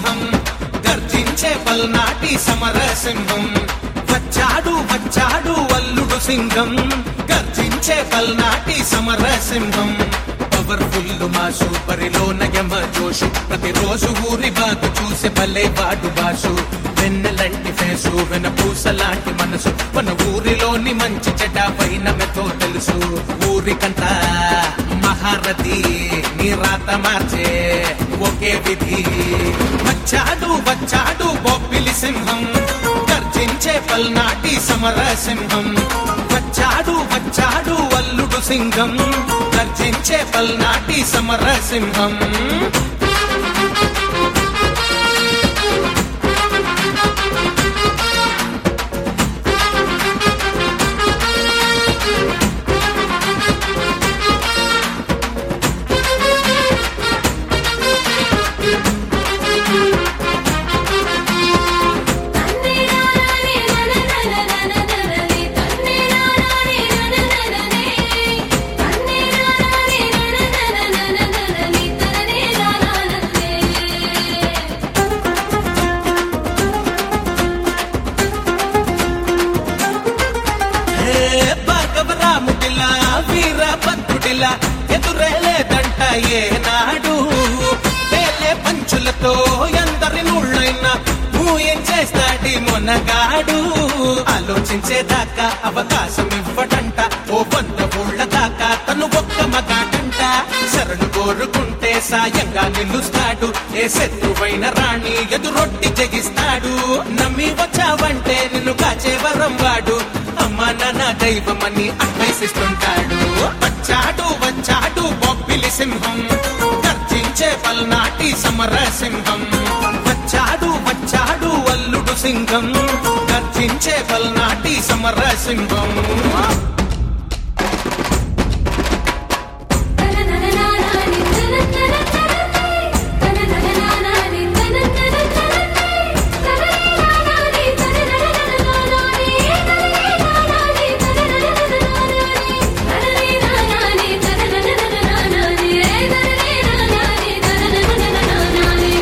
సింహం గర్జించే పల్నాటి సమర సింహం వచ్చాడు వచ్చాడు అల్లుడు సింహం గర్జించే పల్నాటి సమర సింహం పవర్ఫుల్ మా సూపరిలో నయమ జోషు ప్రతిరోజు ఊరి బాగు చూసే భలే వాడు బాసు వెన్నెలంటి ఫేసు వెన పూసలాంటి మనసు మన ఊరిలోని మంచి చెడ్డ పైన మెతో తెలుసు ఊరికంతా మహారథి నీ రాత మార్చే ఒకే విధి వచ్చాడు వచ్చాడు బొబ్బిలి సింహం గర్జించే పల్నాటి సమర సింహం వచ్చాడు వచ్చాడు అల్లుడు సింహం గర్జించే పల్నాటి సమర సింహం తన్నే నానాని ననననననననని తన్నే నానాని ననననననే తన్నే నానాని నననననననని తన్నే నానాననే హే భాగవరాముడిలా వీరభద్రుడిలా ఎదురేలేదంట ఏనాడు వేలే పంచులతో ఎందరి నుళ్ళైనా ఏం చేస్తాడి మొనగాడు ఆలోచించేదాకా అవకాశం ఇవ్వడంట ఓ వంద ఊళ్ళ దాకా తను ఒక్క మగాడంట శరణు కోరుకుంటే సాయంగా నిలుస్తాడు ఏ శత్రువైన రాణి ఎదురొట్టి జగిస్తాడు నమ్మి వచ్చావంటే నిన్ను కాచే వరం వాడు అమ్మా నాన్న దైవమని అన్వేషిస్తుంటాడు వచ్చాడు వచ్చాడు బొబ్బిలి సింహం గర్జించే పల్నాటి సమర సింహం వచ్చాడు వచ్చాడు అల్లుడు సింహం గర్జించే పల్నాటి సమర సింహం తననననానాని తననననననే తననననానాని తననననననే తననననానాని తననననననాని తననననానాని తననననననాని తననననానాని తననననననాని తననననానాని తననననననాని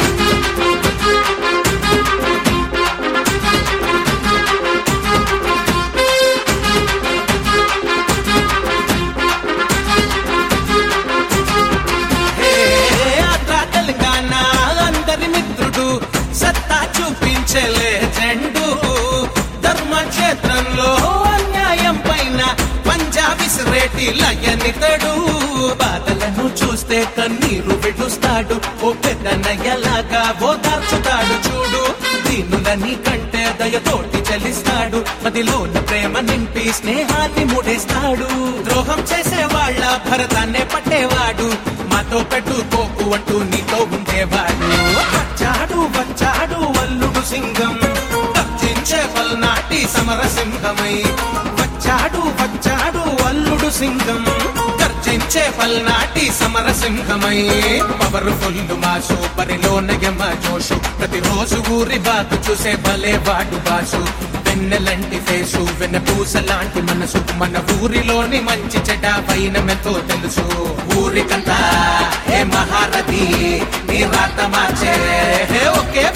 హే, ఆంధ్ర తెలంగాణ అందరి మిత్రుడు సత్తా చూపించలే చెండు ధర్మక్షేత్రంలో అన్యాయం పైన పంజాబీ రేటి లయనితడు బాధలను చూస్తే కన్నీరు విడుస్తాడు ఓ పెద్దనయ్యలాగా ఓదార్చుతాడు చూడు దీనులని కంటే దయతోటి చలిస్తాడు మదిలోన ప్రేమ నింపి స్నేహాన్ని ముడేస్తాడు ద్రోహం చేసే వాళ్ళ భరతాన్నే పట్టేవాడు మాతో పెట్టుకోకు అంటూ నీతో ఉండేవాడు వచ్చాడు వచ్చాడు అల్లుడు సింగం గర్జించే పల్నాటి సమర సింహమై వచ్చాడు వచ్చాడు అల్లుడు సింగం గర్జించే పల్నాటి సమర సింహమై పవర్ఫుల్ మా సూపరిలో నయమ జోషు ప్రతిరోజు ఊరి బాతు చూసే భలే వాడు బాసు వెన్నెలంటి ఫేసు వెన్న పూసలాంటి మనసు మన ఊరిలోని మంచి చెడ్డ పైన మెతో తెలుసు ఊరికంతా ఏ మహారథి నీ రాత మార్చే హే ఒకే